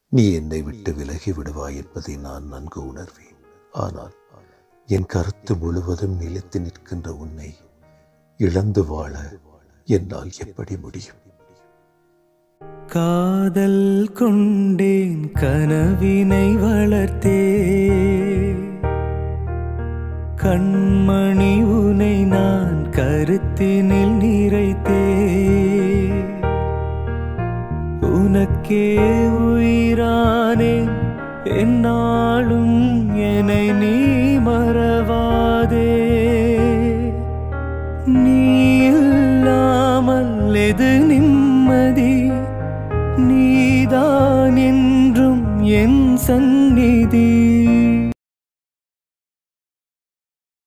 நீ என்னை விட்டு விலகி விடுவாய் என்பதை நான் நன்கு உணர்வேன் ஆனால் என் கருத்து முழுவதும் நிலைத்து நிற்கின்ற உன்னை இழந்து வாழ என்னால் எப்படி முடியும் காதல் கொண்டேன் கனவினை வளர்த்தே கண்மணி உனை நான் கருத்தினில் நிறைத்தே உனக்கே உயிரானேன் என்னாலும் என்னை நீ மறவாதே நீ இல்லாமல் எது நிம்மதி நீதான் என்றும் என் சந்நிதி